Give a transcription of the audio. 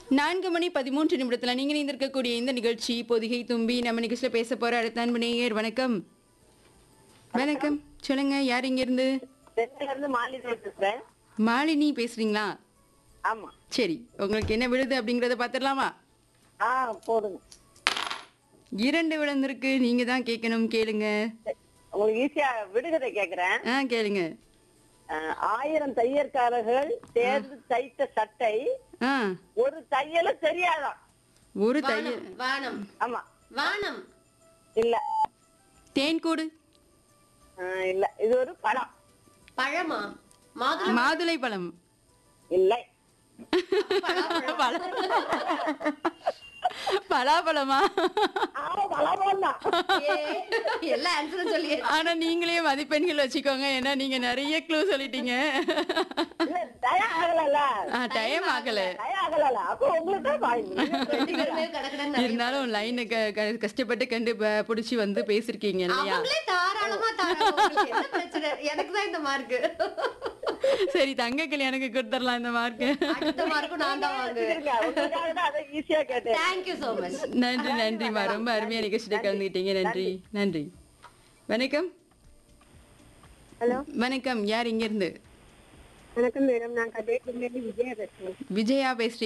நான்கு மணி பதிமூன்று நிமிடத்துல நீங்க இணைந்திருக்கக்கூடிய இந்த நிகழ்ச்சி பொதிகை தும்பி நம்ம நிகழ்ச்சியில பேச போற அடுத்த அன்பு நேயர் வணக்கம் வணக்கம் சொல்லுங்க யார் இங்க இருந்து சென்னையில இருந்து மாலினி பேசுறேன் மாலினி பேசுறீங்களா ஆமா சரி உங்களுக்கு என்ன விழுது அப்படிங்கறத பாத்துடலாமா ஆ போடுங்க இரண்டு விழுந்திருக்கு நீங்க தான் கேட்கணும் கேளுங்க உங்களுக்கு ஈஸியா விடுகதை கேக்குறேன் ஆ கேளுங்க அஹ், ஆயிரம் தையற்காரர்கள் சேர்ந்து தைத்த சட்டை ஆ ஒரு தையல தெரியாதாம் ஒரு தையல் வானம் ஆமா வானம் இல்ல தேன்கூடு அஹ், இல்ல இது ஒரு படம் பழமா மாதுளை மாதுளை பழம் இல்லை பழம் பலாப்பழமா ஆமா பலபம் தான் ஏ, எல்லா ஆன்சரும் சொல்லியே ஆனா நீங்களே மதிப்பெண்கள் வச்சுக்கோங்க ஏன்னா நீங்க நிறைய க்ளூ சொல்லிட்டீங்க இல்ல டயம் ஆகல டைம் ஆகல டயம் ஆகல அப்போ உங்களுக்கு தான் பாய் ரெண்டு பேருமே கடற்கடன் இருந்தாலும் லைன் கஷ்டப்பட்டு கண்டு ப- புடிச்சு வந்து பேசிருக்கீங்க இல்லையா அவங்களே தாராளமா தாராளமா உங்களுக்கு என்ன பிரச்சனை எனக்கு தான் இந்த மார்க் சரி தங்க கல்யாணுக்கு கொடுத்துடலாம் இந்த மார்க் அடுத்த மார்க்கும் நான் தான் வாங்குவேன் உங்களுக்காக தான் அதை ஈஸியா கேட்டேன் தேங்க்யூ சோ மச் நன்றி நன்றிம்மா ரொம்ப அருமையா நிகழ்ச்சியில கலந்துக்கிட்டீங்க நன்றி நன்றி வணக்கம் ஹலோ வணக்கம் யார் இங்க இருந்து வணக்கம் மேடம் நான் கதையிலிருந்து விஜயா பேசுறேன் விஜயா பேசுறீங்க